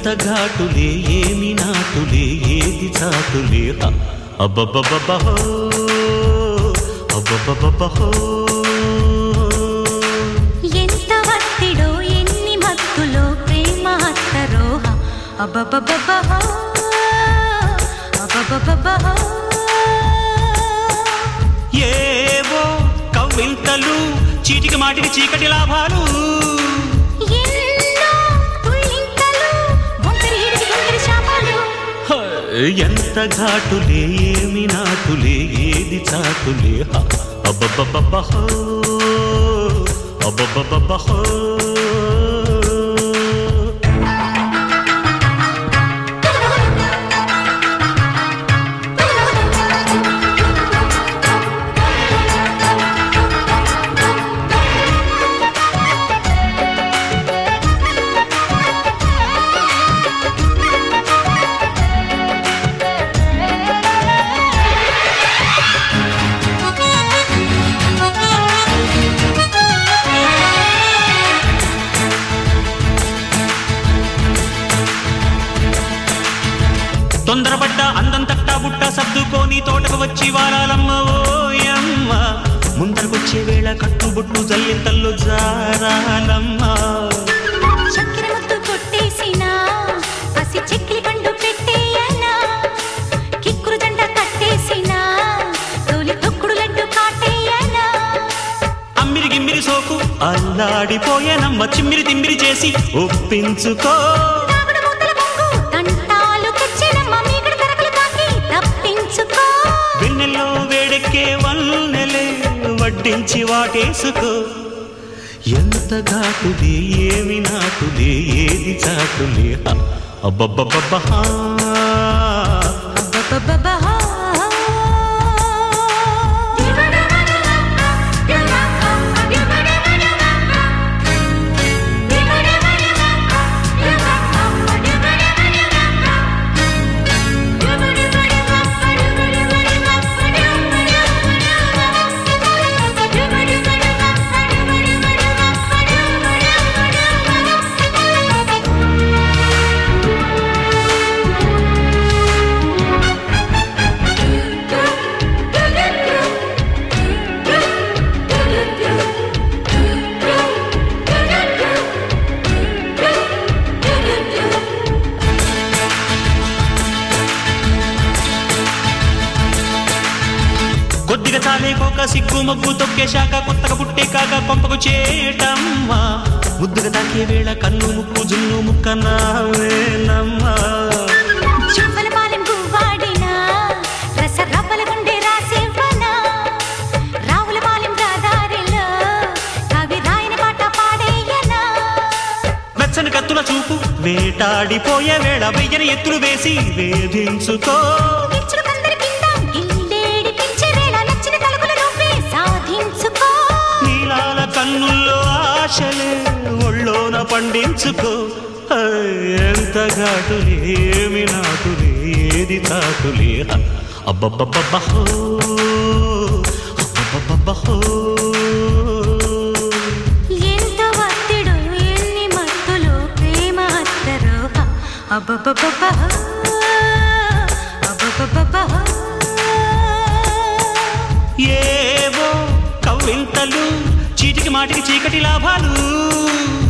ఎంత ఘాటులే ఏమి నాటులే ఏది చాటులే హ. అబ్బబ్బబ్బబ్బహో అబ్బబ్బబ్బబ్బహో ఎంత వత్తిడో ఎన్ని మత్తులో ప్రేమ హత్తరోహ అబ్బబ్బబ్బబ్బహో అబ్బబ్బబ్బబ్బహో ఏవో కవ్వింతలు చీటికి మాటికి చీకటి లాభాలు ఎన్నో తుళ్ళింతలు ఒంటరి ఈడికి ఒంటరి శాపాలు హ, ఎంత ఘాటులే ఏమి నాటులే ఏది చాటులే హ. అబ్బబ్బబ్బబ్బహో అబ్బబ్బబ్బబ్బహో తొందరపడ్డ అందం తట్టా బుట్ట సర్దుకోని తోటకు వచ్చి వారాలమ్మ ఓయమ్మ ముందరకొచ్చే వేళ కట్టుబొట్టు జల్లింతల్లో జారాలమ్మ చక్కెర ముద్దు కొట్టేసినా పసి చెక్కిలి పండు పెట్టేయనా కిక్కురు జంట కట్టేసినా తోలి తొక్కుడు లడ్డు కాటేయనా అమ్మిరి గిమ్మిరి సోకు అల్లాడిపోయేనమ్మ చిమ్మిరి తిమ్మిరి చేసి ఒప్పించుకో తాగుడు మూతల పొంగు తంటాలు తెచ్చినమ్మ మీగడ తరకలు తాకి తప్పించుకో వెన్నెల్లో వేడెక్కే వన్నెలే వడ్డించి వాటేసుకో ఎంత ఘాటుది ఏమి నాటుది ఏది చాటులే హ. అబ్బబ్బబ్బబ్బహా అబ్బబ్బబ్బబ్బహా. కొద్దిగా చాలేకోక సిగ్గు మొగ్గు తొక్కేశాక కొత్తగా పుట్టే కాక కొంపకు చేటమ్మా ముద్దుగా తాకే వేళ కన్ను ముక్కు జున్ను ముక్క నావేనమ్మా చువ్వల పాలెం గువ్వాడినా, రస రవ్వల గుండె రాసివ్వనా? రావుల పాలెం రాదారిలో, కవి రాయని పాట పాడేయనా? వెచ్చని కత్తుల చూపు వేటాడిపోయే వేళ వెయ్యని ఎత్తులు వేసి వేధించుకో పిచ్చులు కందరి కింద, గిల్లేడి పెంచే వేళ నచ్చిన తలుపులు నువ్వే సాధించుకో. నీలాల కన్నుల్లో ఆశలే ఒళ్ళోన పండించుకో హై, ఎంత ఘాటులే ఏమి నాటులే ఏది తాటులే హ. అబ్బబ్బబ్బబ్బహో అబ్బబ్బబ్బబ్బహో ఎంత ఒత్తిడో, ఎన్ని మత్తులో ప్రేమ అత్తరోహ. అబ్బబ్బబ్బబ్బహ. అబ్బబ్బబ్బబ్బహ. ఏవో కవ్వింతలు చీటికి మాటికి చీకటి లాభాలు